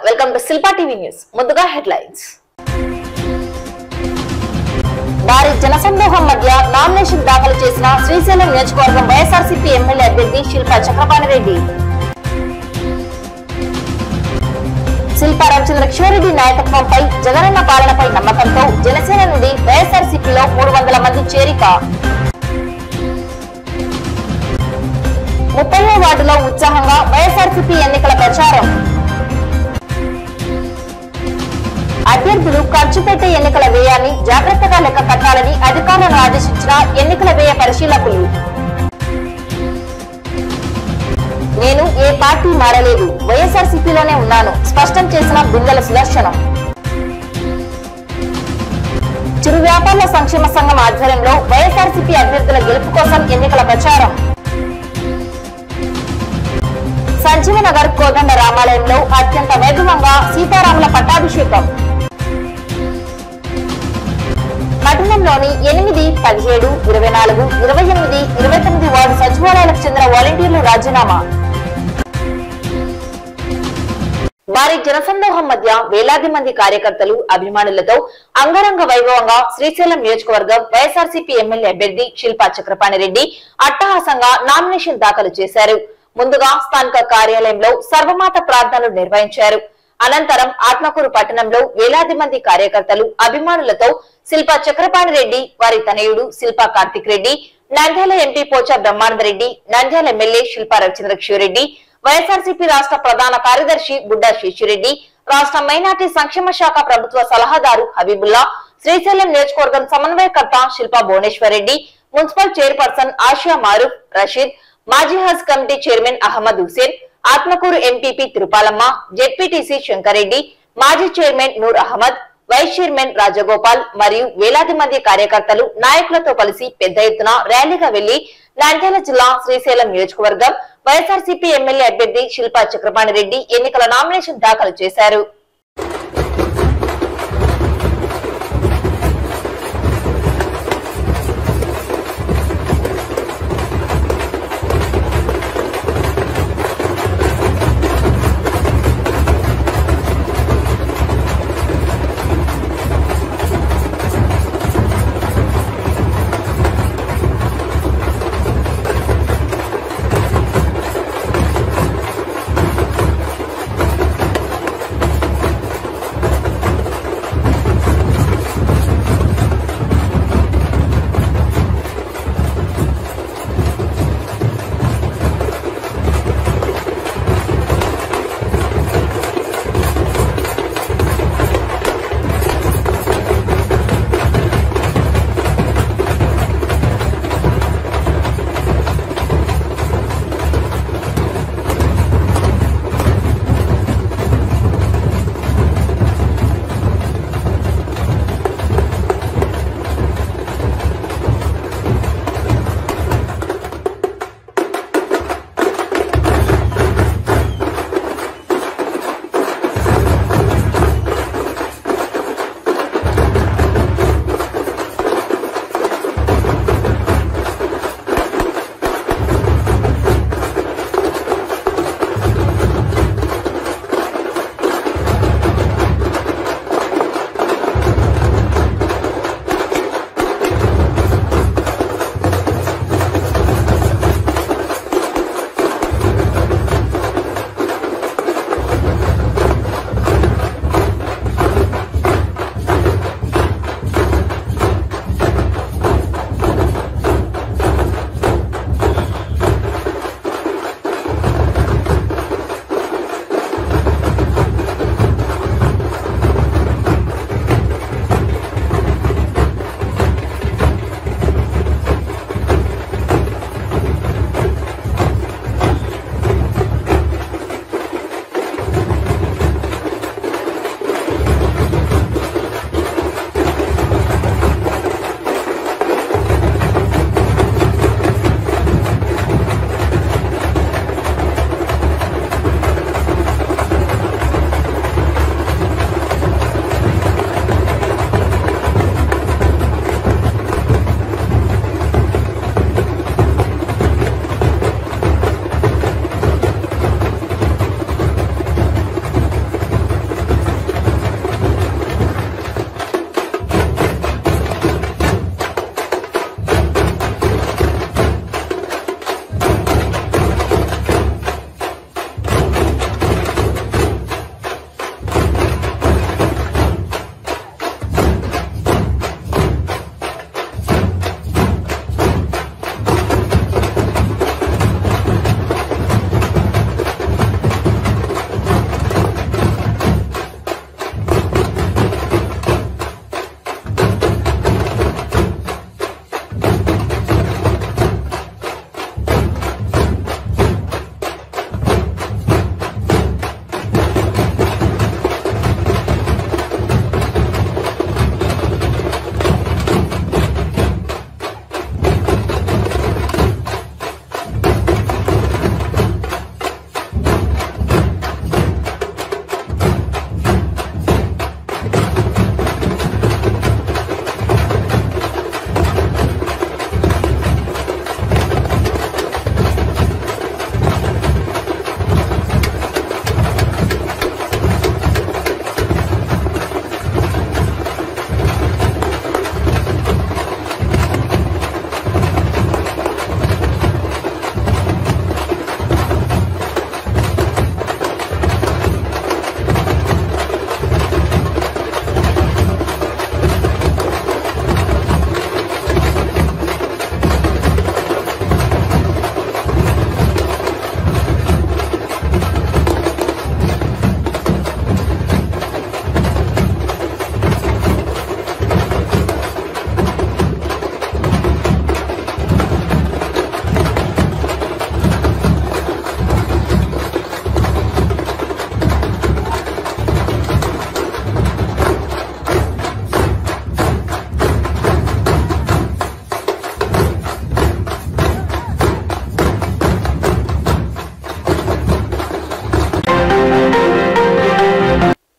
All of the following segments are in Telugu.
Welcome to Shilpa TV news ముందుగా హెడ్లైన్స్ భారీ జనసందోహం మధ్య నామినేషన్ దాఖలు చేసిన శ్రీశైలం నియోజకవర్గం వైఎస్ఆర్సీపీ ఎమ్మెల్యే అభ్యర్థి శిల్పా చక్రపాణి రెడ్డి శిల్పా రామచంద్ర కిషోరెడ్డి నాయకత్వంపై జగనన్న పాలనపై నమ్మకంతో జనసేన నుండి వైఎస్ఆర్సీపీలో మూడు వందల మంది చేరిక ముప్పయో వార్డులో ఉత్సాహంగా వైఎస్ఆర్సీపీ ఎన్నికల ప్రచారం అభ్యర్థులు ఖర్చు పెట్టే ఎన్నికల వ్యయాన్ని జాగ్రత్తగా లెక్క కట్టాలని అధికారులను ఆదేశించిన ఎన్నికల వ్యయ పరిశీలకులు నేను ఏ పార్టీ మారలేదు వైఎస్ఆర్సీపీలోనే ఉన్నాను స్పష్టం చేసిన బిందెల సుదర్శనం చిరు వ్యాపారుల సంక్షేమ సంఘం ఆధ్వర్యంలో వైఎస్ఆర్సీపీ అభ్యర్థుల గెలుపు కోసం ఎన్నికల ప్రచారం సంజీవ నగర్ కోదండ రామాలయంలో అత్యంత వైభవంగా సీతారాముల పట్టాభిషేకం పట్టణంలోని ఎనిమిది పదిహేడు ఇరవై నాలుగు ఇరవై ఎనిమిది ఇరవై తొమ్మిది వార్డు సచివాలయాలకు చెందిన వాలంటీర్లు రాజీనామా వారి జనసందోహం మధ్య వేలాది మంది కార్యకర్తలు అభిమానులతో అంగరంగ వైభవంగా శ్రీశైలం నియోజకవర్గం వైఎస్ఆర్సీపీ ఎమ్మెల్యే అభ్యర్థి శిల్పా చక్రపాణి రెడ్డి అట్టహాసంగా నామినేషన్ దాఖలు చేశారు ముందుగా స్థానిక కార్యాలయంలో సర్వమాత ప్రార్థనలు నిర్వహించారు అనంతరం ఆత్మకూరు పట్టణంలో వేలాది మంది కార్యకర్తలు అభిమానులతో శిల్పా చక్రపాణి రెడ్డి వారి తనయుడు Shilpa Karthik Reddy Nandyal MP Pocha Brahmanandareddy Nandyal MLA Shilpa Ravichandra Kishorereddy YSRCP రాష్ట్ర ప్రధాన కార్యదర్శి బుడ్డా శేషిరెడ్డి రాష్ట్ర మైనార్టీ సంక్షేమ శాఖ ప్రభుత్వ సలహాదారు హబీబుల్లా శ్రీశైలం నియోజకవర్గం సమన్వయకర్త శిల్పా భువనేశ్వర్ రెడ్డి మున్సిపల్ చైర్పర్సన్ ఆసియా మారూఫ్ రషీద్ మాజీ Hajj committee chairman Ahmed Hussain Atmakur MPP Tirupalamma ZPTC Shankarreddy మాజీ chairman Noor Ahmed vice chairman Rajagopal మరియు వేలాది మంది కార్యకర్తలు నాయకులతో కలిసి పెద్ద ఎత్తున ర్యాలీగా వెళ్లి నంద్యాల జిల్లా శ్రీశైలం నియోజకవర్గం వైఎస్ఆర్సీపీ ఎమ్మెల్యే అభ్యర్థి శిల్పా చక్రపాణి రెడ్డి ఎన్నికల నామినేషన్ దాఖలు చేశారు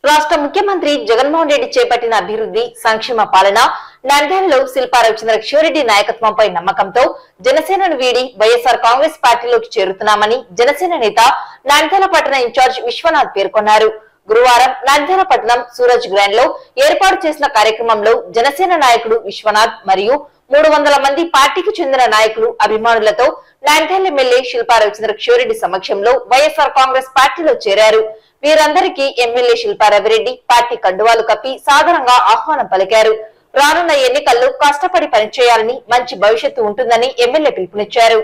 రాష్ట్ర ముఖ్యమంత్రి జగన్మోహన్ రెడ్డి చేపట్టిన అభివృద్ధి సంక్షేమ పాలన నంద్యాలలో శిల్పారావు చంద్రకిషోరెడ్డి నాయకత్వంపై నమ్మకంతో జనసేనను వీడి వైఎస్ఆర్ కాంగ్రెస్ పార్టీలోకి చేరుతున్నామని జనసేన నేత నంద్యాల పట్టణ ఇన్ఛార్జ్ విశ్వనాథ్ పేర్కొన్నారు గురువారం నంద్యాల పట్టణం సూరజ్ గ్రాండ్ లో ఏర్పాటు చేసిన కార్యక్రమంలో జనసేన నాయకుడు విశ్వనాథ్ మరియు మూడు వందల మంది పార్టీకి చెందిన నాయకులు అభిమానులతో నంద్యాల ఎమ్మెల్యే శిల్పారావు చంద్రకిషోరెడ్డి సమక్షంలో వైఎస్ఆర్ కాంగ్రెస్ పార్టీలో చేరారు వీరందరికీ ఎమ్మెల్యే శిల్పారావిరెడ్డి పార్టీ కండువాలు కప్పి సాధారణంగా ఆహ్వానం పలికారు రానున్న ఎన్నికల్లో కష్టపడి పనిచేయాలని మంచి భవిష్యత్తు ఉంటుందని ఎమ్మెల్యే పిలుపునిచ్చారు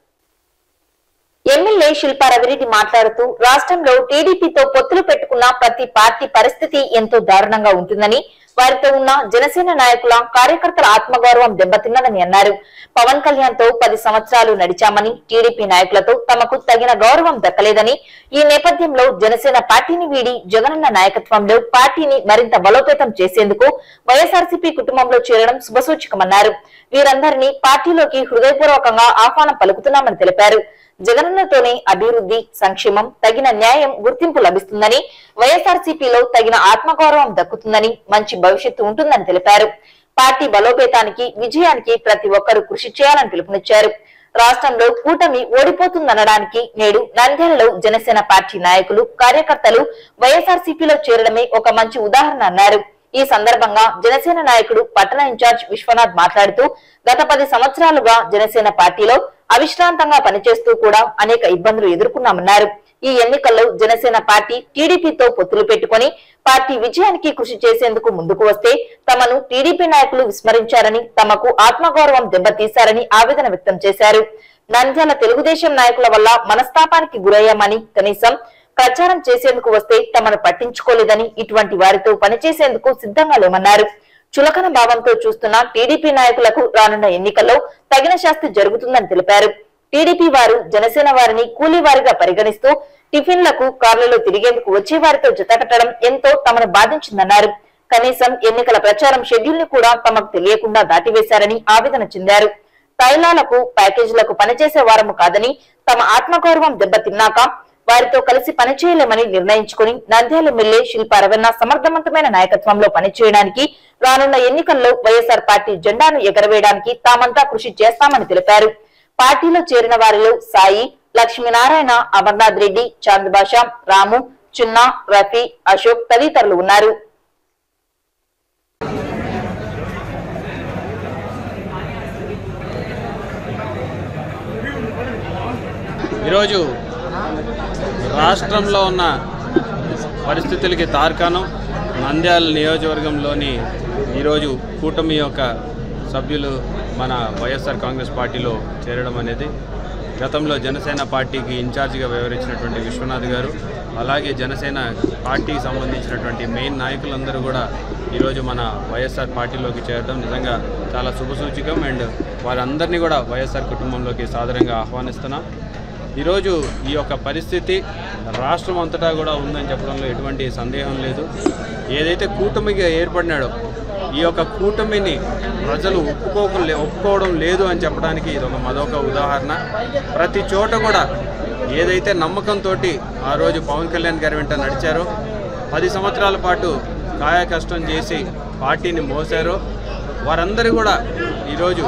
ఎమ్మెల్యే శిల్పా రవిరెడ్డి మాట్లాడుతూ రాష్ట్రంలో టీడీపీతో పొత్తులు పెట్టుకున్న ప్రతి పార్టీ పరిస్థితి ఎంతో దారుణంగా ఉంటుందని వారితో ఉన్న జనసేన నాయకుల కార్యకర్తల ఆత్మగౌరవం దెబ్బతిన్నదని అన్నారు పవన్ కళ్యాణ్ తో పది సంవత్సరాలు నడిచామని టీడీపీ నాయకులతో తమకు తగిన గౌరవం దక్కలేదని ఈ నేపథ్యంలో జనసేన పార్టీని వీడి జగనన్న నాయకత్వంలో పార్టీని మరింత బలోపేతం చేసేందుకు వైఎస్ఆర్సీపీ కుటుంబంలో చేరడం శుభసూచకమన్నారు వీరందరినీ పార్టీలోకి హృదయపూర్వకంగా ఆహ్వానం పలుకుతున్నామని తెలిపారు జగనన్నతోనే అభివృద్ధి సంక్షేమం తగిన న్యాయం గుర్తింపు లభిస్తుందని వైఎస్ఆర్సీపీలో తగిన ఆత్మగౌరవం దక్కుతుందని మంచి భవిష్యత్తు ఉంటుందని తెలిపారు పార్టీ బలోపేతానికి విజయానికి ప్రతి ఒక్కరూ కృషి చేయాలని పిలుపునిచ్చారు రాష్ట్రంలో కూటమి ఓడిపోతుందనడానికి నేడు నంద్యాలలో జనసేన పార్టీ నాయకులు కార్యకర్తలు వైఎస్ఆర్సీపీలో చేరడమే ఒక మంచి ఉదాహరణ అన్నారు ఈ సందర్భంగా జనసేన నాయకుడు పట్టణ ఇన్ఛార్జ్ విశ్వనాథ్ మాట్లాడుతూ గత పది సంవత్సరాలుగా జనసేన పార్టీలో అవిశ్రాంతంగా పనిచేస్తూ కూడా అనేక ఇబ్బందులు ఎదుర్కొన్నామన్నారు ఈ ఎన్నికల్లో జనసేన పార్టీ టీడీపీతో పొత్తులు పెట్టుకుని పార్టీ విజయానికి కృషి చేసేందుకు ముందుకు వస్తే తమను టీడీపీ నాయకులు విస్మరించారని తమకు ఆత్మగౌరవం దెబ్బతీశారని ఆవేదన వ్యక్తం చేశారు నంద్యాల తెలుగుదేశం నాయకుల వల్ల మనస్తాపానికి గురయ్యామని కనీసం ప్రచారం చేసేందుకు వస్తే తమను పట్టించుకోలేదని ఇటువంటి వారితో పనిచేసేందుకు సిద్ధంగా లేమన్నారు చులకన భావంతో చూస్తున్న టీడీపీ నాయకులకు రానున్న ఎన్నికల్లో తగిన శాస్తి జరుగుతుందని తెలిపారు టీడీపీ వారు జనసేన వారిని కూలీ వారిగా పరిగణిస్తూ టిఫిన్లకు కార్లలో తిరిగేందుకు వచ్చే వారితో జతకట్టడం ఎంతో తమను బాధించిందన్నారు కనీసం ఎన్నికల ప్రచారం షెడ్యూల్ ని కూడా తమకు తెలియకుండా దాటివేశారని ఆవేదన చెందారు తైలాలకు ప్యాకేజీలకు పనిచేసే వారము కాదని తమ ఆత్మగౌరవం దెబ్బతిన్నాక వారితో కలిసి పనిచేయలేమని నిర్ణయించుకుని నంద్యాల ఎమ్మెల్యే శిల్పా రవణ సమర్థవంతమైన నాయకత్వంలో పనిచేయడానికి రానున్న ఎన్నికల్లో వైఎస్ఆర్ పార్టీ జెండాను ఎగరవేయడానికి తామంతా కృషి చేస్తామని తెలిపారు పార్టీలో చేరిన వారిలో సాయి లక్ష్మీనారాయణ అమర్నాథ్ రెడ్డి చాంద్బాష రాము చిన్న రఫీ అశోక్ తదితరులు ఉన్నారు ఈరోజు రాష్ట్రంలో ఉన్న పరిస్థితులకి తార్కాణం నంద్యాల నియోజకవర్గంలోని ఈరోజు కూటమి యొక్క సభ్యులు మన వైఎస్ఆర్ కాంగ్రెస్ పార్టీలో చేరడం అనేది గతంలో జనసేన పార్టీకి ఇన్ఛార్జిగా వ్యవహరించినటువంటి విశ్వనాథ్ గారు అలాగే జనసేన పార్టీకి సంబంధించినటువంటి మెయిన్ నాయకులందరూ కూడా ఈరోజు మన వైఎస్ఆర్ పార్టీలోకి చేరడం నిజంగా చాలా శుభసూచకం అండ్ వారందరినీ కూడా వైఎస్ఆర్ కుటుంబంలోకి సాదరంగా ఆహ్వానిస్తున్నాం ఈరోజు ఈ యొక్క పరిస్థితి రాష్ట్రం అంతటా కూడా ఉందని చెప్పడంలో ఎటువంటి సందేహం లేదు ఏదైతే కూటమిగా ఏర్పడినాడో ఈ యొక్క కూటమిని ప్రజలు ఒప్పుకోక ఒప్పుకోవడం లేదు అని చెప్పడానికి ఇది ఒక మరొక ఉదాహరణ ప్రతి చోట కూడా ఏదైతే నమ్మకంతో ఆ రోజు పవన్ కళ్యాణ్ గారి వెంట నడిచారో పది సంవత్సరాల పాటు కాయ కష్టం చేసి పార్టీని మోసారో వారందరూ కూడా ఈరోజు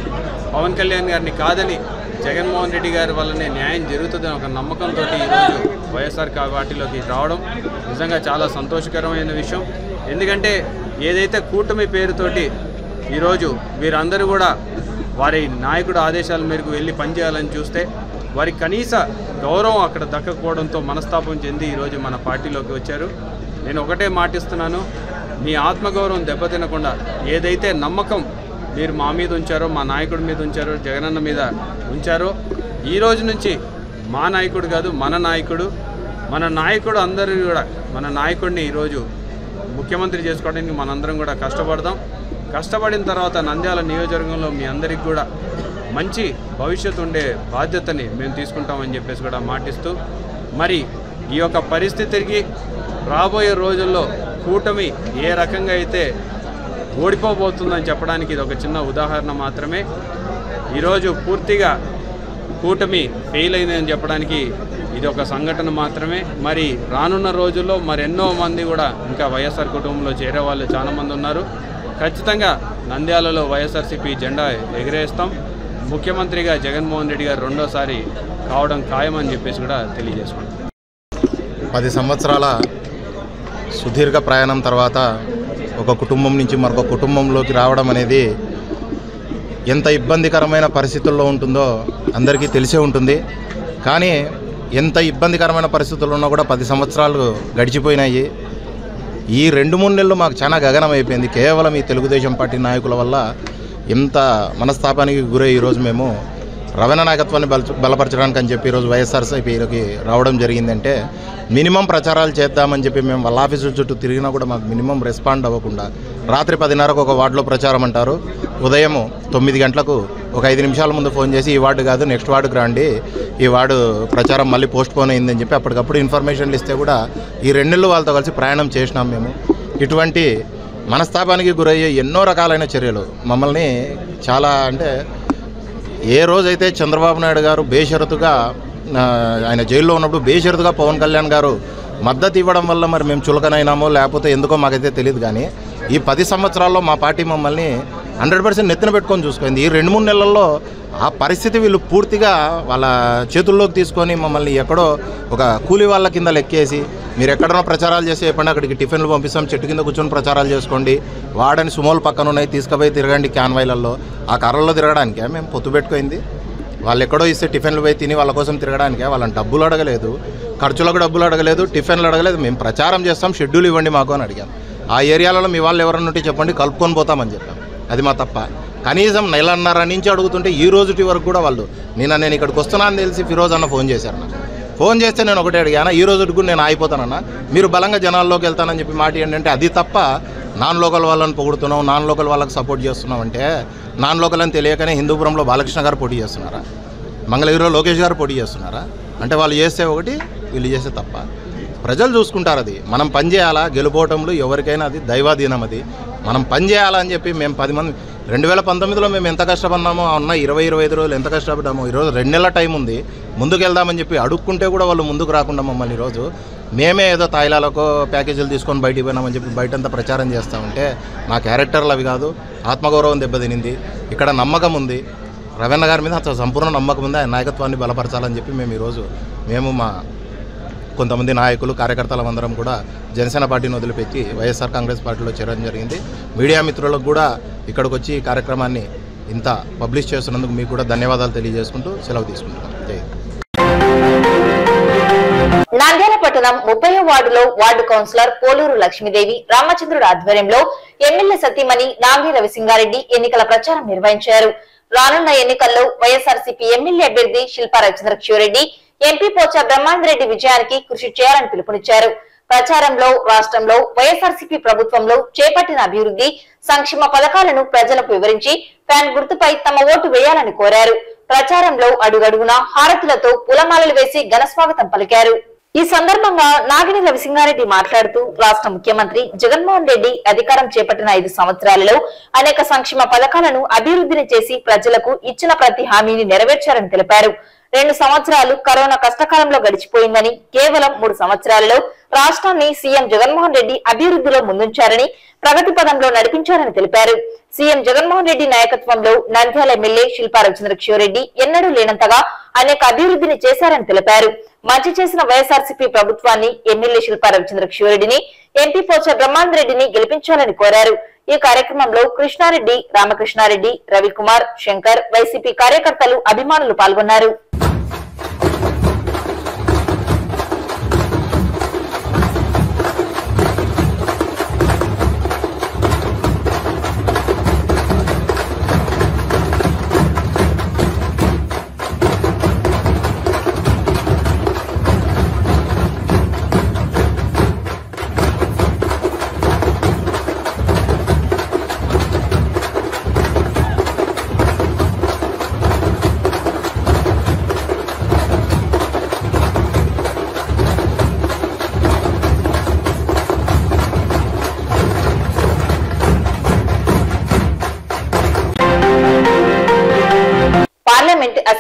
పవన్ కళ్యాణ్ గారిని కాదని జగన్మోహన్ రెడ్డి గారి వల్లనే న్యాయం జరుగుతుందని ఒక నమ్మకంతో ఈరోజు వైఎస్ఆర్ కా- పార్టీలోకి రావడం నిజంగా చాలా సంతోషకరమైన విషయం ఎందుకంటే ఏదైతే కూటమి పేరుతోటి ఈరోజు వీరందరూ కూడా వారి నాయకుడు ఆదేశాల మేరకు వెళ్ళి పనిచేయాలని చూస్తే వారి కనీస గౌరవం అక్కడ దక్కకపోవడంతో మనస్తాపం చెంది ఈరోజు మన పార్టీలోకి వచ్చారు నేను ఒకటే మాటిస్తున్నాను మీ ఆత్మగౌరవం దెబ్బతినకుండా ఏదైతే నమ్మకం మీరు మా మీద ఉంచారో మా నాయకుడి మీద ఉంచారో జగనన్న మీద ఉంచారో ఈ రోజు నుంచి మా నాయకుడు కాదు మన నాయకుడు మన నాయకుడు అందరూ కూడా మన నాయకుడిని ఈరోజు ముఖ్యమంత్రి చేసుకోవడానికి మనందరం కూడా కష్టపడదాం కష్టపడిన తర్వాత నంద్యాల నియోజకవర్గంలో మీ అందరికి కూడా మంచి భవిష్యత్తు ఉండే బాధ్యతని మేము తీసుకుంటామని చెప్పేసి కూడా మాటిస్తూ మరి ఈ యొక్క పరిస్థితికి రాబోయే రోజుల్లో కూటమి ఏ రకంగా అయితే ఓడిపోబోతుందని చెప్పడానికి ఇది ఒక చిన్న ఉదాహరణ మాత్రమే ఈరోజు పూర్తిగా కూటమి ఫెయిల్ అయిందని చెప్పడానికి ఇది ఒక సంఘటన మాత్రమే మరి రానున్న రోజుల్లో మరెన్నో మంది కూడా ఇంకా వైఎస్ఆర్ కుటుంబంలో చేరే వాళ్ళు చాలా మంది ఉన్నారు ఖచ్చితంగా నంద్యాలలో వైఎస్ఆర్సీపీ జెండా ఎగిరేస్తాం ముఖ్యమంత్రిగా జగన్మోహన్ రెడ్డి గారు రెండోసారి కావడం ఖాయమని చెప్పేసి కూడా తెలియజేసుకుంటాం పది సంవత్సరాల సుదీర్ఘ ప్రయాణం తర్వాత ఒక కుటుంబం నుంచి మరొక కుటుంబంలోకి రావడం అనేది ఎంత ఇబ్బందికరమైన పరిస్థితుల్లో ఉంటుందో అందరికీ తెలిసే ఉంటుంది కానీ ఎంత ఇబ్బందికరమైన పరిస్థితుల్లో ఉన్నా కూడా పది సంవత్సరాలు గడిచిపోయినాయి ఈ రెండు మూడు నెలలు మాకు చాలా గగనం అయిపోయింది కేవలం ఈ తెలుగుదేశం పార్టీ నాయకుల వల్ల ఎంత మనస్తాపానికి గురై ఈరోజు మేము రవణ నాయకత్వాన్ని బల బలపరచడానికి అని చెప్పి ఈరోజు వైఎస్ఆర్సీపీకి రావడం జరిగిందంటే మినిమం ప్రచారాలు చేద్దామని చెప్పి మేము వాళ్ళ ఆఫీసు చుట్టూ తిరిగినా కూడా మాకు మినిమం రెస్పాండ్ అవ్వకుండా రాత్రి పదిన్నరకు ఒక వార్డులో ప్రచారం అంటారు ఉదయం తొమ్మిది గంటలకు ఒక ఐదు నిమిషాల ముందు ఫోన్ చేసి ఈ వార్డు కాదు నెక్స్ట్ వార్డుకి రండి ఈ వార్డు ప్రచారం మళ్ళీ పోస్ట్ పోన్ అయిందని చెప్పి అప్పటికప్పుడు ఇన్ఫర్మేషన్లు ఇస్తే కూడా ఈ రెండు నెలలు వాళ్ళతో కలిసి ప్రయాణం చేసినాం మేము ఇటువంటి మనస్తాపానికి గురయ్యే ఎన్నో రకాలైన చర్యలు మమ్మల్ని చాలా అంటే ఏ రోజైతే చంద్రబాబు నాయుడు గారు బేషరతుగా ఆ, ఆయన జైల్లో ఉన్నప్పుడు బేషరతుగా పవన్ కళ్యాణ్ గారు మద్దతు ఇవ్వడం వల్ల మరి మేము చులకనైనామో లేకపోతే ఎందుకో మాకైతే తెలియదు కానీ ఈ పది సంవత్సరాల్లో మా పార్టీ మమ్మల్ని హండ్రెడ్ పర్సెంట్ నెత్తిన పెట్టుకొని చూసుకుంది ఈ రెండు మూడు నెలల్లో ఆ పరిస్థితి వీళ్ళు పూర్తిగా వాళ్ళ చేతుల్లోకి తీసుకొని మమ్మల్ని ఎక్కడో ఒక కూలి వాళ్ళ కింద లెక్కేసి మీరు ఎక్కడైనా ప్రచారాలు చేసి చెప్పండి అక్కడికి టిఫిన్లు పంపిస్తాం చెట్టు కింద కూర్చొని ప్రచారాలు చేసుకోండి వాడని సుమోలు పక్కన ఉన్నాయి తీసుకుపోయి తిరగండి క్యాన్వాయిలలో ఆ కర్రల్లో తిరగడానికే మేము పొత్తు పెట్టుకుంది వాళ్ళు ఎక్కడో ఇస్తే టిఫిన్లు పోయి తిని వాళ్ళ కోసం తిరగడానికే వాళ్ళని డబ్బులు అడగలేదు ఖర్చులకు డబ్బులు అడగలేదు టిఫిన్లు అడగలేదు మేము ప్రచారం చేస్తాం షెడ్యూల్ ఇవ్వండి మాకు అని అడిగాం ఆ ఏరియాలలో మీ వాళ్ళు ఎవరన్నా ఉంటే చెప్పండి కలుపుకొని పోతామని చెప్పాం అది మా తప్ప కనీసం నెలన్నర నుంచి అడుగుతుంటే ఈ రోజుటి వరకు కూడా వాళ్ళు నిన్న నేను ఇక్కడికి వస్తున్నా అని తెలిసి ఫిరోజ్ అన్న ఫోన్ చేశారు నాకు ఫోన్ చేస్తే నేను ఒకటే అడిగాను ఈ రోజుకి కూడా నేను ఆగిపోతానన్నా మీరు బలంగా జనాల్లోకి వెళ్తానని చెప్పి మాట ఏంటంటే అది తప్ప నాన్ లోకల్ వాళ్ళని పొగుడుతున్నాం నాన్ లోకల్ వాళ్ళకి సపోర్ట్ చేస్తున్నాం అంటే నాన్ లోకల్ అని తెలియకనే హిందూపురంలో బాలకృష్ణ గారు పోటీ చేస్తున్నారా మంగళగిరిలో లోకేష్ గారు పోటీ చేస్తున్నారా అంటే వాళ్ళు చేస్తే ఒకటి వీళ్ళు చేస్తే తప్ప ప్రజలు చూసుకుంటారు అది మనం పని చేయాలా గెలుపోవటంలో ఎవరికైనా అది దైవాధీనం అది మనం పని చేయాలా అని చెప్పి మేము పది మంది రెండు వేల పంతొమ్మిదిలో మేము ఎంత కష్టపడినామో ఉన్న ఇరవై ఇరవై ఐదు రోజులు ఎంత కష్టపడ్డామో ఈరోజు రెండు నెలల టైం ఉంది ముందుకు వెళ్దామని చెప్పి అడుక్కుంటే కూడా వాళ్ళు ముందుకు రాకుండా మమ్మల్ని ఈరోజు మేమే ఏదో తాయిలాలకో ప్యాకేజీలు తీసుకొని బయటికి పోయినామని చెప్పి బయటంతా ప్రచారం చేస్తూ ఉంటే నా క్యారెక్టర్లు అవి కాదు ఆత్మగౌరవం దెబ్బతినింది ఇక్కడ నమ్మకం ఉంది రవీణ గారి మీద అసలు సంపూర్ణ నమ్మకం ఉంది ఆయన నాయకత్వాన్ని బలపరచాలని చెప్పి మేము ఈరోజు మేము మా కొంతమంది నాయకులు కార్యకర్తలు అందరం కూడా జనసేన పార్టీని వదిలిపెట్టి వైఎస్ఆర్ కాంగ్రెస్ పార్టీలో చేరడం జరిగింది మీడియా మిత్రులకు కూడా ఇక్కడికి వచ్చి ఈ కార్యక్రమాన్ని ఇంత పబ్లిష్ చేస్తున్నందుకు మీకు కూడా ధన్యవాదాలు తెలియజేసుకుంటూ సెలవు తీసుకుంటున్నాం జై హింద్. నంద్యాల పట్టణం ముప్పై వార్డులో వార్డు కౌన్సిలర్ పోలూరు లక్ష్మీదేవి రామచంద్రుడు ఆధ్వర్యంలో ఎమ్మెల్యే సతీమణి నాగి రవిసింగారెడ్డి ఎన్నికల ప్రచారం నిర్వహించారు రానున్న ఎన్నికల్లో వైఎస్ఆర్సీపీ ఎమ్మెల్యే అభ్యర్థి శిల్పా రవిచంద్రకిషోరెడ్డి ఎంపీ పోచా బ్రహ్మాందరెడ్డి విజయానికి కృషి చేయాలని పిలుపునిచ్చారు ప్రచారంలో రాష్ట్రంలో వైఎస్ఆర్సీపీ ప్రభుత్వంలో చేపట్టిన అభివృద్ధి సంక్షేమ పథకాలను ప్రజలకు వివరించి ఫ్యాన్ గుర్తుపై తమ ఓటు వేయాలని కోరారు ప్రచారంలో అడుగడుగునా హారతులతో పూలమాలలు వేసి ఘనస్వాగతం పలికారు ఈ సందర్భంగా నాగిని రవిసింగారెడ్డి మాట్లాడుతూ రాష్ట్ర ముఖ్యమంత్రి జగన్మోహన్ రెడ్డి అధికారం చేపట్టిన ఐదు సంవత్సరాలలో అనేక సంక్షేమ పథకాలను అభివృద్ధిని చేసి ప్రజలకు ఇచ్చిన ప్రతి హామీని నెరవేర్చారని తెలిపారు రెండు సంవత్సరాలు కరోనా కష్టకాలంలో గడిచిపోయిందని కేవలం మూడు సంవత్సరాలలో రాష్ట్రాన్ని సీఎం జగన్మోహన్ రెడ్డి అభివృద్ధిలో ముందుంచారని ప్రగతి పదంలో నడిపించారని తెలిపారు సీఎం జగన్మోహన్ రెడ్డి నాయకత్వంలో నంద్యాల ఎమ్మెల్యే శిల్పా రవిచంద్రకిషోరెడ్డి ఎన్నడూ లేనంతగా అనేక అభివృద్ధిని చేశారని తెలిపారు మంచి చేసిన వైఎస్ఆర్సీపీ ప్రభుత్వాన్ని ఎమ్మెల్యే శిల్పా రవిచంద్రకిషోరెడ్డిని ఎంపీ పోచ బ్రహ్మాందరెడ్డిని గెలిపించాలని కోరారు ఈ కార్యక్రమంలో కృష్ణారెడ్డి రామకృష్ణారెడ్డి రవికుమార్ శంకర్ వైసీపీ కార్యకర్తలు అభిమానులు పాల్గొన్నారు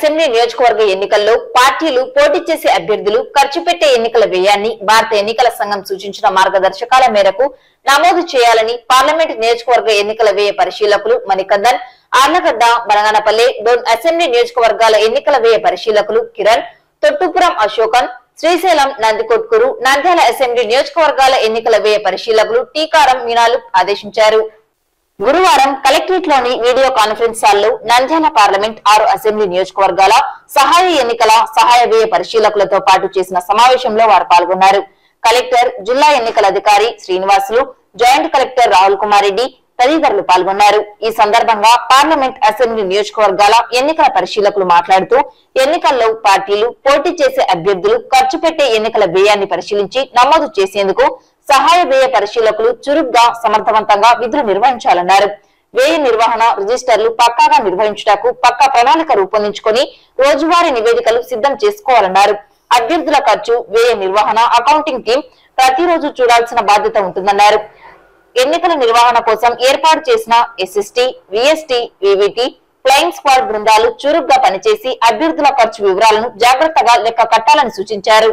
అసెంబ్లీ నియోజకవర్గ ఎన్నికల్లో పార్టీలు పోటీ చేసే అభ్యర్థులు ఖర్చు పెట్టే ఎన్నికల వ్యయాన్ని భారత ఎన్నికల సంఘం సూచించిన మార్గదర్శకాల మేరకు నమోదు చేయాలని పార్లమెంట్ నియోజకవర్గ ఎన్నికల వ్యయ పరిశీలకులు మణికందన్ ఆర్లగడ్డ బనగానపల్లె డోన్ అసెంబ్లీ నియోజకవర్గాల ఎన్నికల వ్యయ పరిశీలకులు కిరణ్ తొట్టుపురం అశోకన్ శ్రీశైలం నందికొట్కూరు నంద్యాల అసెంబ్లీ నియోజకవర్గాల ఎన్నికల వ్యయ పరిశీలకులు టీకారం మీనాలు ఆదేశించారు గురువారం కలెక్టరేట్ లోని వీడియో కాన్ఫరెన్స్ హాల్లో నంద్యాల పార్లమెంట్ ఆరు అసెంబ్లీ నియోజకవర్గాల సహాయ ఎన్నికల సహాయ వ్యయ పరిశీలకులతో పాటు చేసిన సమావేశంలో వారు పాల్గొన్నారు కలెక్టర్ జిల్లా ఎన్నికల అధికారి శ్రీనివాసులు జాయింట్ కలెక్టర్ రాహుల్ కుమార్ రెడ్డి తదితరులు పాల్గొన్నారు ఈ సందర్భంగా పార్లమెంట్ అసెంబ్లీ నియోజకవర్గాల ఎన్నికల పరిశీలకులు మాట్లాడుతూ ఎన్నికల్లో పార్టీలు పోటీ చేసే అభ్యర్థులు ఖర్చు పెట్టే ఎన్నికల వ్యయాన్ని పరిశీలించి నమోదు చేసేందుకు సహాయ వ్యయ పరిశీలకులు చురుగ్గా సమర్థవంతంగా విధులు నిర్వహించాలన్నారు వ్యయ నిర్వహణ రిజిస్టర్లు పక్కాగా నిర్వహించుటకు పక్కా ప్రణాళిక రూపొందించుకొని రోజువారీ నివేదికలు సిద్ధం చేసుకోవాలన్నారు అభ్యర్థుల ఖర్చు వ్యయ నిర్వహణ అకౌంటింగ్ టీం ప్రతిరోజు చూడాల్సిన బాధ్యత ఉంటుందన్నారు ఎన్నికల నిర్వహణ కోసం ఏర్పాటు చేసిన SST VST VVT flying squad బృందాలు చురుగ్గా పనిచేసి అభ్యర్థుల ఖర్చు వివరాలను జాగ్రత్తగా లెక్క కట్టాలని సూచించారు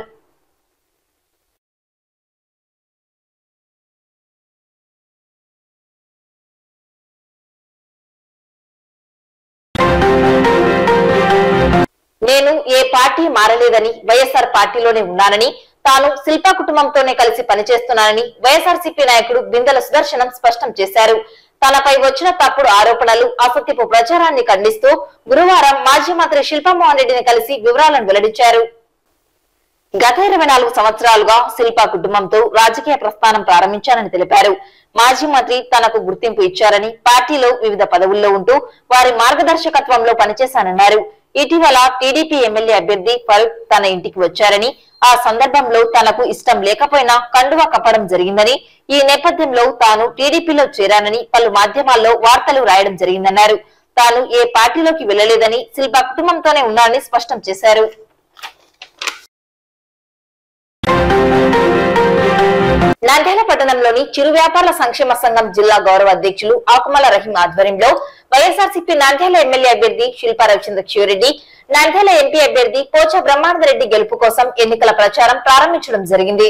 నేను ఏ పార్టీ మారలేదని వైఎస్ఆర్ పార్టీలోనే ఉన్నానని తాను శిల్పా కుటుంబంతోనే కలిసి పనిచేస్తున్నానని వైఎస్ఆర్సీపీ నాయకుడు బిందెల సుదర్శనం స్పష్టం చేశారు తనపై వచ్చిన తప్పుడు ఆరోపణలు అసత్యపు ప్రచారాన్ని ఖండిస్తూ గురువారం మాజీ మంత్రి శిల్పామోహన్ రెడ్డిని కలిసి వివరాలను వెల్లడించారు గత ఇరవై నాలుగు సంవత్సరాలుగా శిల్పా కుటుంబంతో రాజకీయ ప్రస్థానం ప్రారంభించానని తెలిపారు మాజీ మంత్రి తనకు గుర్తింపు ఇచ్చారని పార్టీలో వివిధ పదవుల్లో ఉంటూ వారి మార్గదర్శకత్వంలో పనిచేశానన్నారు ఇటీవల టీడీపీ ఎమ్మెల్యే అభ్యర్థి ఫరూక్ తన ఇంటికి వచ్చారని ఆ సందర్భంలో తనకు ఇష్టం లేకపోయినా కండువా కప్పడం జరిగిందని ఈ నేపథ్యంలో తాను టీడీపీలో చేరానని పలు మాధ్యమాల్లో వార్తలు రాయడం జరిగిందన్నారు తాను ఏ పార్టీలోకి వెళ్లలేదని శిల్పా కుటుంబంతోనే ఉన్నానని స్పష్టం చేశారు నంద్యాల పట్టణంలోని చిరు వ్యాపారుల సంక్షేమ సంఘం జిల్లా గౌరవ అధ్యక్షులు ఆకుమల రహీం ఆధ్వర్యంలో వైఎస్ఆర్సీపీ నంద్యాల ఎమ్మెల్యే అభ్యర్థి శిల్పా రవిచంద్ర శివరెడ్డి నంద్యాల ఎంపీ అభ్యర్థి పోచ బ్రహ్మానందరెడ్డి గెలుపు కోసం ఎన్నికల ప్రచారం ప్రారంభించడం జరిగింది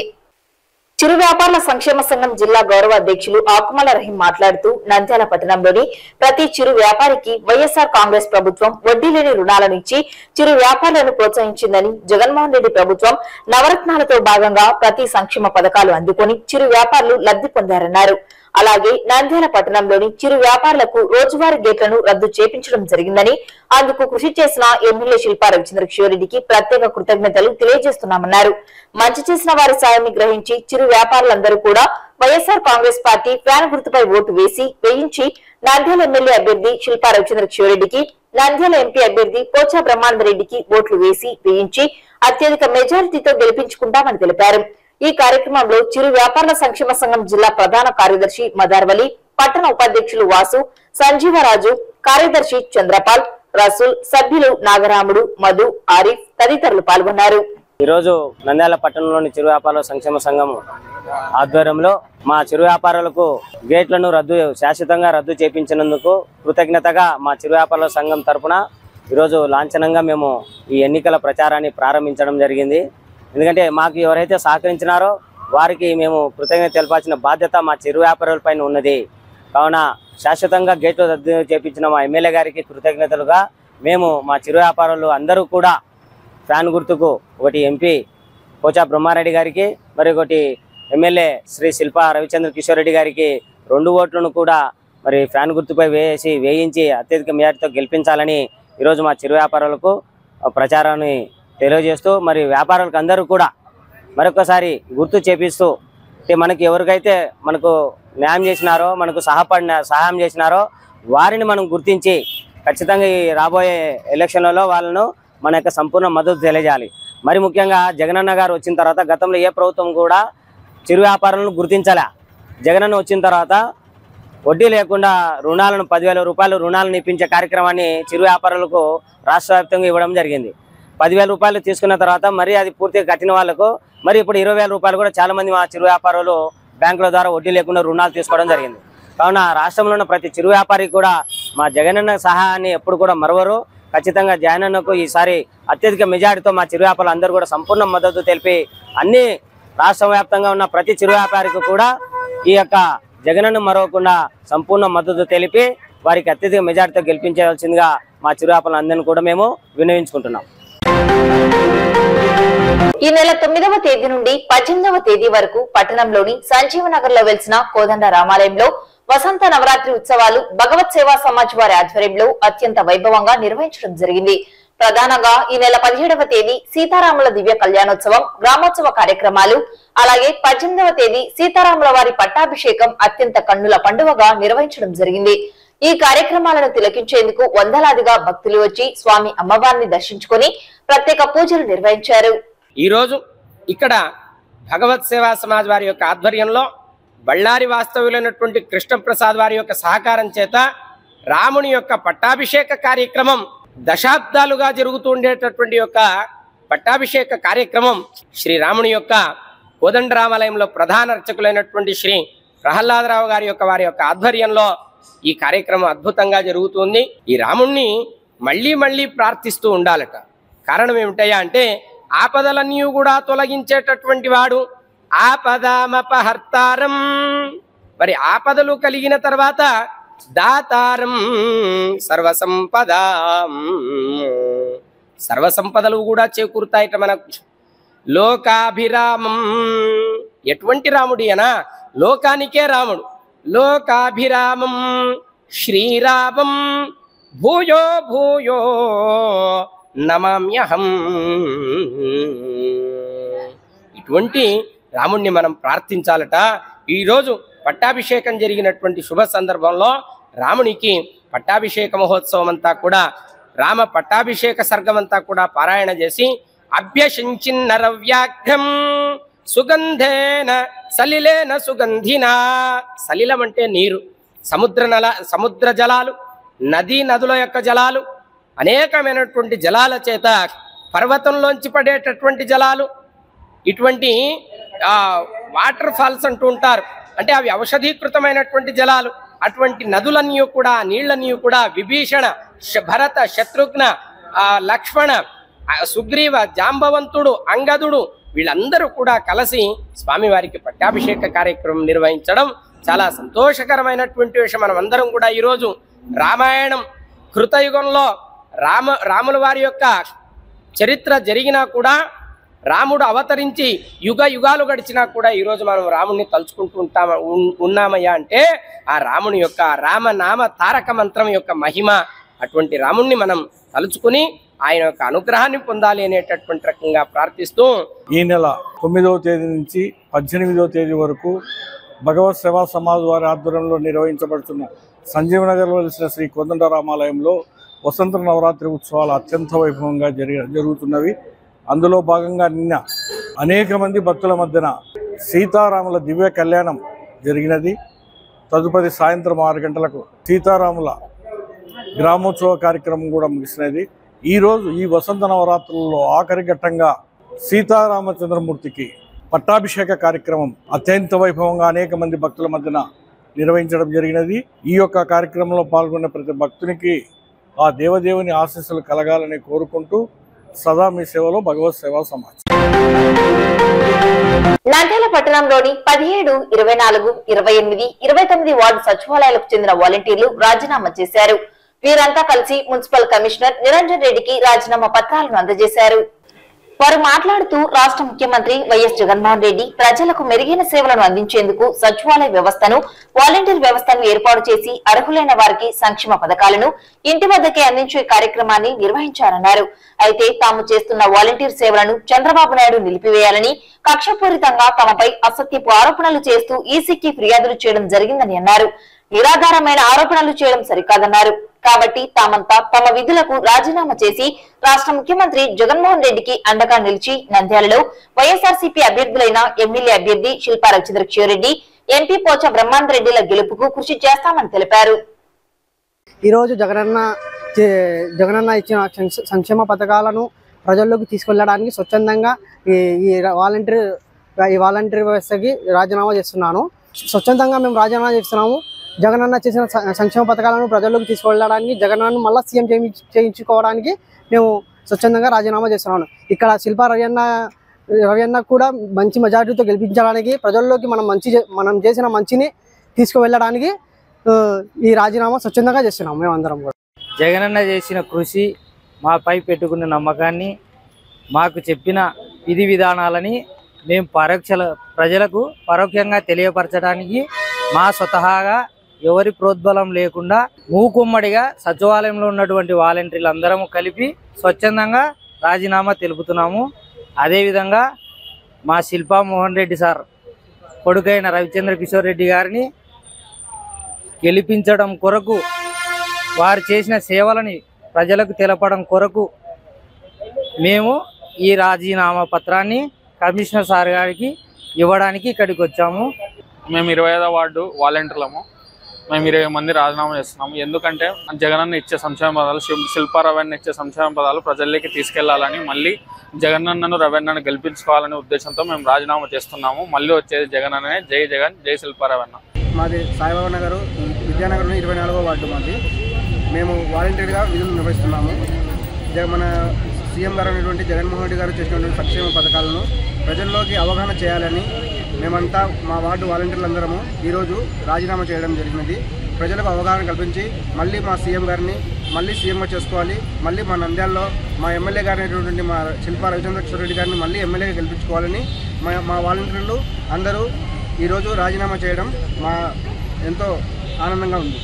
చిరు వ్యాపారుల సంక్షేమ సంఘం జిల్లా గౌరవ అధ్యక్షులు ఆకుమల రహీం మాట్లాడుతూ నంద్యాల పట్టణంలోని ప్రతి చిరు వ్యాపారికి వైఎస్ఆర్ కాంగ్రెస్ ప్రభుత్వం వడ్డీ లేని రుణాలను ఇచ్చి చిరు వ్యాపారులను ప్రోత్సహించిందని జగన్మోహన్ రెడ్డి ప్రభుత్వం నవరత్నాలతో భాగంగా ప్రతి సంక్షేమ పథకాలు అందుకొని చిరు వ్యాపారులు లబ్ధి పొందారన్నారు అలాగే నంద్యాల పట్టణంలోని చిరు వ్యాపారులకు రోజువారీ గేట్లను రద్దు చేపించడం జరిగిందని అందుకు కృషి చేసిన ఎమ్మెల్యే శిల్పా రవిచంద్ర కిషోరెడ్డికి ప్రత్యేక కృతజ్ఞతలు తెలియజేస్తున్నామన్నారు మంచి చేసిన వారి సాయాన్ని గ్రహించి చిరు వ్యాపారులందరూ కూడా వైఎస్ఆర్ కాంగ్రెస్ పార్టీ ఫ్యాన్ గుర్తుపై ఓటు వేసి వేయించి నంద్యాల ఎమ్మెల్యే అభ్యర్థి శిల్పా రవిచంద్ర కిషోరెడ్డికి నంద్యాల ఎంపీ అభ్యర్థి పోచా బ్రహ్మానందరెడ్డికి ఓట్లు వేసి వేయించి అత్యధిక మెజారిటీతో గెలిపించుకుంటామని తెలిపారు ఈ కార్యక్రమంలో చిరు వ్యాపారుల సంక్షేమ సంఘం జిల్లా ప్రధాన కార్యదర్శి మదార్వలి పట్టణ ఉపాధ్యక్షులు వాసు సంజీవరాజు కార్యదర్శి చంద్రపాల్ రసూల్ సభ్యులు నాగరాముడు మధు ఆరిఫ్ తదితరులు పాల్గొన్నారు ఈరోజు నంద్యాల పట్టణంలోని చిరు వ్యాపారుల సంక్షేమ సంఘం ఆధ్వర్యంలో మా చిరు వ్యాపారులకు గేట్లను రద్దు శాశ్వతంగా రద్దు చేపించినందుకు కృతజ్ఞతగా మా చిరు వ్యాపారుల సంఘం తరపున ఈరోజు లాంఛనంగా మేము ఈ ఎన్నికల ప్రచారాన్ని ప్రారంభించడం జరిగింది ఎందుకంటే మాకు ఎవరైతే సహకరించినారో వారికి మేము కృతజ్ఞత తెలపాల్సిన బాధ్యత మా చిరు వ్యాపారులపైన ఉన్నది కావున శాశ్వతంగా గేట్లు రద్దు చేపించిన మా ఎమ్మెల్యే గారికి కృతజ్ఞతలుగా మేము మా చిరు వ్యాపారులు అందరూ కూడా ఫ్యాన్ గుర్తుకు ఒకటి ఎంపీ పోచా బ్రహ్మారెడ్డి గారికి మరి ఒకటి ఎమ్మెల్యే శ్రీ శిల్పా రవిచంద్ర కిషోర్ రెడ్డి గారికి రెండు ఓట్లను కూడా మరి ఫ్యాన్ గుర్తుపై వేసి వేయించి అత్యధిక మేరతో గెలిపించాలని ఈరోజు మా చిరు వ్యాపారులకు ఆ, ప్రచారాన్ని తెలియజేస్తూ మరి వ్యాపారులకు అందరూ కూడా మరొకసారి గుర్తు చేపిస్తూ అంటే మనకి ఎవరికైతే మనకు న్యాయం చేసినారో మనకు సహాపడిన సహాయం చేసినారో వారిని మనం గుర్తించి ఖచ్చితంగా ఈ రాబోయే ఎలక్షన్లలో వాళ్ళను మన యొక్క సంపూర్ణ మద్దతు తెలియజేయాలి మరి ముఖ్యంగా జగనన్న గారు వచ్చిన తర్వాత గతంలో ఏ ప్రభుత్వం కూడా చిరు వ్యాపారులను గుర్తించలే జగనన్న వచ్చిన తర్వాత వడ్డీ లేకుండా రుణాలను పదివేల రూపాయలు రుణాలను ఇప్పించే కార్యక్రమాన్ని చిరు వ్యాపారులకు రాష్ట్ర వ్యాప్తంగా ఇవ్వడం జరిగింది పదివేల రూపాయలు తీసుకున్న తర్వాత మరి అది పూర్తిగా కట్టిన వాళ్ళకు మరి ఇప్పుడు ఇరవై వేల రూపాయలు కూడా చాలా మంది మా చిరు వ్యాపారులు బ్యాంకుల ద్వారా వడ్డీ లేకుండా రుణాలు తీసుకోవడం జరిగింది కావున రాష్ట్రంలో ఉన్న ప్రతి చిరు వ్యాపారికి కూడా మా జగనన్న సహాయాన్ని ఎప్పుడు కూడా మరవరు ఖచ్చితంగా జగనన్నకు ఈసారి అత్యధిక మెజారిటీతో మా చిరు వ్యాపారులు అందరూ కూడా సంపూర్ణ మద్దతు తెలిపి అన్ని రాష్ట్ర వ్యాప్తంగా ఉన్న ప్రతి చిరు వ్యాపారికి కూడా ఈ యొక్క జగనన్న మరవకుండా సంపూర్ణ మద్దతు తెలిపి వారికి అత్యధిక మెజారిటీతో గెలిపించవలసిందిగా మా చిరు వ్యాపారులు అందరినీ కూడా మేము వినియోగించుకుంటున్నాం ఈ నెల తొమ్మిదవ తేదీ నుండి పద్దెనిమిదవ తేదీ వరకు పట్టణంలోని సంజీవ నగర్ లో వెలిసిన కోదండ రామాలయంలో వసంత నవరాత్రి ఉత్సవాలు భగవత్ సేవా సమాజ్ వారి ఆధ్వర్యంలో అత్యంత వైభవంగా నిర్వహించడం జరిగింది ప్రధానంగా ఈ నెల పదిహేడవ తేదీ సీతారాముల దివ్య కళ్యాణోత్సవం గ్రామోత్సవ కార్యక్రమాలు అలాగే పద్దెనిమిదవ తేదీ సీతారాముల వారి పట్టాభిషేకం అత్యంత కన్నుల పండుగగా నిర్వహించడం జరిగింది ఈ కార్యక్రమాలను తిలకించేందుకు వందలాదిగా భక్తులు వచ్చి స్వామి అమ్మవారిని దర్శించుకుని ప్రత్యేక పూజలు నిర్వహించారు ఈరోజు ఇక్కడ భగవత్ సేవా సమాజ్ వారి యొక్క ఆధ్వర్యంలో బళ్ళారి వాస్తవ్యులైనటువంటి కృష్ణప్రసాద్ వారి యొక్క సహకారం చేత రాముని యొక్క పట్టాభిషేక కార్యక్రమం దశాబ్దాలుగా జరుగుతుండేటటువంటి యొక్క పట్టాభిషేక కార్యక్రమం శ్రీ రాముని యొక్క కోదండరామాలయంలో ప్రధాన అర్చకులైనటువంటి శ్రీ ప్రహ్లాదరావు గారి యొక్క వారి యొక్క ఆధ్వర్యంలో ఈ కార్యక్రమం అద్భుతంగా జరుగుతుంది ఈ రాముణ్ణి మళ్ళీ మళ్ళీ ప్రార్థిస్తూ ఉండాలట కారణం ఏమిటయ్యా అంటే ఆపదలన్నీ కూడా తొలగించేటటువంటి వాడు ఆపదామపహర్తారం మరి ఆపదలు కలిగిన తర్వాత దాతారం సర్వసంపద సర్వసంపదలు కూడా చేకూరుతాయట మనకు లోకాభిరామం ఎటువంటి రాముడి అనా లోకానికే రాముడు లోకాభిరామం శ్రీరామం భూయో భూయో నమామ్యహం ఇటువంటి రాముణ్ణి మనం ప్రార్థించాలట ఈరోజు పట్టాభిషేకం జరిగినటువంటి శుభ సందర్భంలో రామునికి పట్టాభిషేక మహోత్సవం అంతా కూడా రామ పట్టాభిషేక సర్గం అంతా కూడా పారాయణ చేసి అభ్యసించిన్నర వ్యాఘ్రం సుగంధేన సలిలేన సుగంధినా సలిలం అంటే నీరు సముద్ర నల సముద్ర జలాలు నదీ నదుల యొక్క జలాలు అనేకమైనటువంటి జలాల చేత పర్వతంలోంచి పడేటటువంటి జలాలు ఇటువంటి ఆ, వాటర్ ఫాల్స్ అంటూ ఉంటారు అంటే అవి ఔషధీకృతమైనటువంటి జలాలు అటువంటి నదులన్నీ కూడా ఆ నీళ్లన్నీ కూడా విభీషణ శ- భరత శత్రుఘ్న ఆ, లక్ష్మణ ఆ, సుగ్రీవ జాంబవంతుడు అంగదుడు వీళ్ళందరూ కూడా కలిసి స్వామివారికి పట్టాభిషేక కార్యక్రమం నిర్వహించడం చాలా సంతోషకరమైనటువంటి విషయం మనం అందరం కూడా ఈరోజు రామాయణం కృతయుగంలో రామ రాముల వారి యొక్క చరిత్ర జరిగినా కూడా రాముడు అవతరించి యుగ యుగాలు గడిచినా కూడా ఈరోజు మనం రాముడిని తలుచుకుంటూ ఉంటామ ఉన్- ఉన్నామయ్యా అంటే ఆ రాముని యొక్క రామనామ తారక మంత్రం యొక్క మహిమ అటువంటి రాముణ్ణి మనం తలుచుకుని ఆయన యొక్క అనుగ్రహాన్ని పొందాలి అనేటటువంటి రకంగా ప్రార్థిస్తూ ఈ నెల తొమ్మిదవ తేదీ నుంచి పద్దెనిమిదవ తేదీ వరకు భగవత్ సేవా సమాజ్ వారి ఆధ్వర్యంలో నిర్వహించబడుతున్న సంజీవనగర్లో వెలిసిన శ్రీ కోదండ రామాలయంలో వసంత నవరాత్రి ఉత్సవాలు అత్యంత వైభవంగా జరిగి జరుగుతున్నవి అందులో భాగంగా నిన్న అనేక మంది భక్తుల మధ్యన సీతారాముల దివ్య కళ్యాణం జరిగినది తదుపరి సాయంత్రం ఆరు గంటలకు సీతారాముల గ్రామోత్సవ కార్యక్రమం కూడా ముగిసినది ఈరోజు ఈ వసంత నవరాత్రులలో ఆఖరి ఘట్టంగా సీతారామచంద్రమూర్తికి పట్టాభిషేక కార్యక్రమం అత్యంత వైభవంగా అనేక మంది భక్తుల మధ్యన నిర్వహించడం జరిగినది ఈ యొక్క కార్యక్రమంలో పాల్గొన్న ప్రతి భక్తునికి ఆ దేవదేవుని ఆశీస్సులు కలగాలని కోరుకుంటూ సదా మీ సేవలో భగవత్ సేవా సమాజ్ నంద్యాల పట్టణంలోని పదిహేడు ఇరవై నాలుగు ఇరవై ఎనిమిది ఇరవై తొమ్మిది వార్డు సచివాలయాలకు చెందిన వాలంటీర్లు రాజీనామా చేశారు వీరంతా కలిసి మున్సిపల్ కమిషనర్ నిరంజన్ రెడ్డికి రాజీనామా పత్రాలను అందజేశారు వారు మాట్లాడుతూ రాష్ట్ర ముఖ్యమంత్రి వైఎస్ జగన్మోహన్ రెడ్డి ప్రజలకు మెరుగైన సేవలను అందించేందుకు సచివాలయ వ్యవస్థను వాలంటీర్ వ్యవస్థను ఏర్పాటు చేసి అర్హులైన వారికి సంక్షేమ పథకాలను ఇంటి వద్దకే అందించే కార్యక్రమాన్ని నిర్వహించారన్నారు అయితే తాము చేస్తున్న వాలంటీర్ సేవలను చంద్రబాబు నాయుడు నిలిపివేయాలని కక్షపూరితంగా తమపై అసత్యపు ఆరోపణలు చేస్తూ ఈసీకి ఫిర్యాదులు చేయడం జరిగిందని అన్నారు నిరాధారమైన ఆరోపణలు చేయడం సరికాదన్నారు కాబట్టి తామంతా తమ విధులకు రాజీనామా చేసి రాష్ట్ర ముఖ్యమంత్రి జగన్మోహన్ రెడ్డికి అండగా నిలిచి నంద్యాలలో వైఎస్ఆర్సీపీ అభ్యర్థులైన ఎమ్మెల్యే అభ్యర్థి శిల్పా రవిచంద్రకిషోరెడ్డి ఎంపీ పోచ బ్రహ్మాందరెడ్డిల గెలుపుకు కృషి చేస్తామని తెలిపారు ఈరోజు జగనన్న చే- జగనన్న ఇచ్చిన సంక్ష- సంక్షేమ పథకాలను ప్రజల్లోకి తీసుకెళ్ళడానికి స్వచ్ఛందంగా ఈ ఈ వాలంటీర్ ఈ వాలంటీర్ వ్యవస్థకి రాజీనామా చేస్తున్నాను స్వచ్ఛందంగా మేము రాజీనామా చేస్తున్నాము జగనన్న చేసిన స- సంక్షేమ పథకాలను ప్రజల్లోకి తీసుకెళ్ళడానికి జగనన్న మళ్ళీ సీఎం చేయించు- చేయించుకోవడానికి మేము స్వచ్ఛందంగా రాజీనామా చేస్తున్నాను ఇక్కడ శిల్పా రవియన్న రవియన్న కూడా మంచి మెజారిటీతో గెలిపించడానికి ప్రజల్లోకి మనం మంచి చే- మనం చేసిన మంచిని తీసుకువెళ్ళడానికి ఆ, ఈ రాజీనామా స్వచ్ఛందంగా చేస్తున్నాం మేమందరం కూడా జగనన్న చేసిన కృషి మాపై పెట్టుకున్న నమ్మకాన్ని మాకు చెప్పిన విధి విధానాలని మేము పరోక్ష ప్రజలకు పరోక్షంగా తెలియపరచడానికి మా స్వతహాగా ఎవరి ప్రోద్బలం లేకుండా మూకుమ్మడిగా సచివాలయంలో ఉన్నటువంటి వాలంటీర్లు అందరం కలిపి స్వచ్ఛందంగా రాజీనామా తెలుపుతున్నాము అదేవిధంగా మా శిల్పా మోహన్ రెడ్డి సార్ కొడుకైన రవిచంద్ర కిషోర్ రెడ్డి గారిని గెలిపించడం కొరకు వారు చేసిన సేవలని ప్రజలకు తెలపడం కొరకు మేము ఈ రాజీనామా పత్రాన్ని కమిషనర్ సార్ గారికి ఇవ్వడానికి ఇక్కడికి వచ్చాము మేము ఇరవై ఐదో వార్డు వాలంటీర్లము మేము ఇరవై మంది రాజీనామా చేస్తున్నాము ఎందుకంటే జగనన్న ఇచ్చే సంక్షేమ పదాలు శిల్- శిల్పా రవణ ఇచ్చే సంక్షేమ పదాలు ప్రజల్లోకి తీసుకెళ్లాలని మళ్ళీ జగనన్నను రవణను గెలిపించుకోవాలనే ఉద్దేశంతో మేము రాజీనామా చేస్తున్నాము మళ్ళీ వచ్చేది జగనన్నే జై జగన్ జై శిల్పా రవణ మాది సాయిబాబా నగర్ విద్యానగర్లో ఇరవై నాలుగో వార్డు మాది మేము వాలంటీర్గా విధులు నిర్వహిస్తున్నాము జగ మన సీఎం గారు అయినటువంటి జగన్మోహన్ రెడ్డి గారు చేసినటువంటి సంక్షేమ పథకాలను ప్రజల్లోకి అవగాహన చేయాలని మేమంతా మా వార్డు వాలంటీర్లందరము ఈరోజు రాజీనామా చేయడం జరిగినది ప్రజలకు అవగాహన కల్పించి మళ్ళీ మా సీఎం గారిని మళ్ళీ సీఎంగా చేసుకోవాలి మళ్ళీ మా నంద్యాలలో మా ఎమ్మెల్యే గారు అయినటువంటి మా శిల్పా రవిచంద్ర కిషోర్ రెడ్డి గారిని మళ్ళీ ఎమ్మెల్యేగా గెలిపించుకోవాలని మా మా వాలంటీర్లు అందరూ ఈరోజు రాజీనామా చేయడం మా ఎంతో ఆనందంగా ఉంది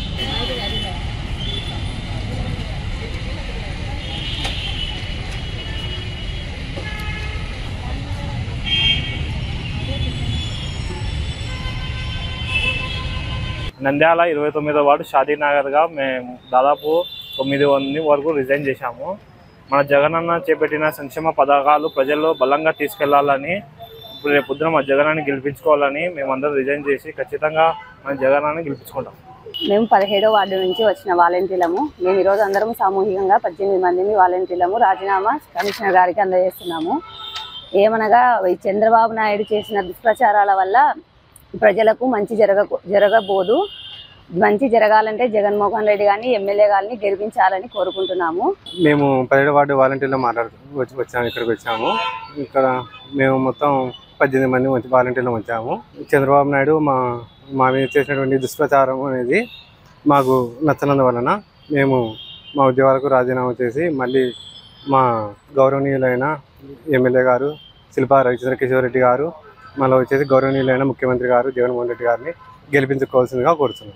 నంద్యాల ఇరవై తొమ్మిదో వార్డు షాదీనగర్గా మేము దాదాపు తొమ్మిది మంది వరకు రిజైన్ చేశాము మన జగనన్న చేపట్టిన సంక్షేమ పథకాలు ప్రజల్లో బలంగా తీసుకెళ్లాలని ఇప్పుడు రేపు పొద్దున మా జగనాన్ని గెలిపించుకోవాలని మేమందరం రిజైన్ చేసి ఖచ్చితంగా మన జగనాన్ని గెలిపించుకుంటాం మేము పదిహేడో వార్డు నుంచి వచ్చిన వాలంటీర్లము మేము ఈరోజు అందరం సామూహికంగా పద్దెనిమిది మందిని వాలంటీర్లము రాజీనామా కమిషనర్ గారికి అందజేస్తున్నాము ఏమనగా ఈ చంద్రబాబు నాయుడు చేసిన దుష్ప్రచారాల వల్ల ప్రజలకు మంచి జరగ జరగబోదు మంచి జరగాలంటే జగన్మోహన్ రెడ్డి గారిని ఎమ్మెల్యే గారిని గెలిపించాలని కోరుకుంటున్నాము మేము పదిహేడు వార్డు వాలంటీర్లో మాట్లాడు వచ్చి వచ్చాము ఇక్కడికి వచ్చాము ఇక్కడ మేము మొత్తం పద్దెనిమిది మంది వచ్చి వాలంటీర్లు వచ్చాము చంద్రబాబు నాయుడు మా మా మీద చేసినటువంటి దుష్ప్రచారం అనేది మాకు నచ్చనందు వలన మేము మా ఉద్యోగాలకు రాజీనామా చేసి మళ్ళీ మా గౌరవనీయులైన ఎమ్మెల్యే గారు శిల్పా రవిచంద్ర కిషోర్ రెడ్డి గారు మళ్ళీ వచ్చేసి గౌరవనీయులైన ముఖ్యమంత్రి గారు జగన్మోహన్ రెడ్డి గారిని గెలిపించుకోవాల్సిందిగా కోరుతున్నాం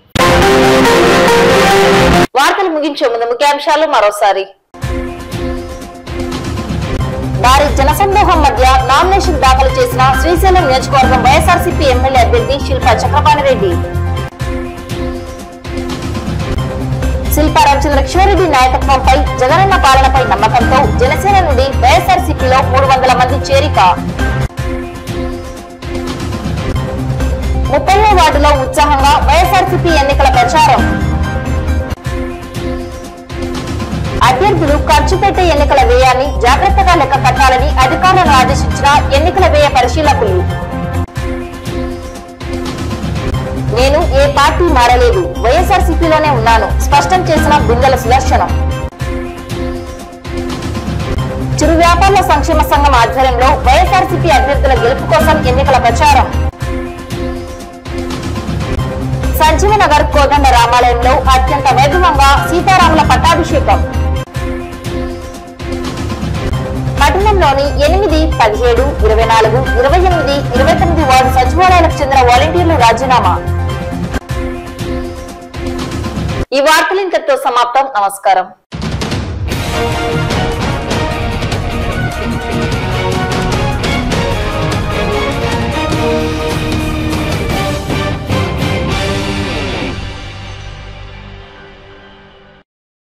వార్తలు ముగించే ముందు ముఖ్యాంశాలు మరోసారి భారీ జనసందోహం మధ్య నామినేషన్ దాఖలు చేసిన శ్రీశైలం నియోజకవర్గం వైఎస్ఆర్సీపీ ఎమ్మెల్యే అభ్యర్థి శిల్పా చక్రపాణి రెడ్డి శిల్పా రవిచంద్ర కిషోరెడ్డి నాయకత్వంపై జగనన్న పాలనపై నమ్మకంతో జనసేన నుండి వైఎస్ఆర్సీపీలో మూడు వందల మంది చేరిక ముప్పైవ వార్డులో ఉత్సాహంగా వైఎస్ఆర్సీపీ ఎన్నికల ప్రచారం అభ్యర్థులు ఖర్చు పెట్టే ఎన్నికల వ్యయాన్ని జాగ్రత్తగా లెక్క కట్టాలని అధికారులను ఆదేశించిన ఎన్నికల వ్యయ పరిశీలకులు నేను ఏ పార్టీ మారలేదు వైఎస్ఆర్సీపీలోనే ఉన్నాను స్పష్టం చేసిన బిందెల సుదర్శనం చిరు వ్యాపారుల సంక్షేమ సంఘం ఆధ్వర్యంలో వైఎస్ఆర్సీపీ అభ్యర్థుల గెలుపు కోసం ఎన్నికల ప్రచారం సంజీవనగర్ కోదండ రామాలయంలో అత్యంత వైభవంగా సీతారాముల పట్టాభిషేకం పట్టణంలోని ఎనిమిది పదిహేడు ఇరవై నాలుగు ఇరవై ఎనిమిది ఇరవై తొమ్మిది వార్డు సచివాలయాలకు చెందిన వాలంటీర్లు రాజీనామా ఈ వార్తలు ఇంతటితో సమాప్తం నమస్కారం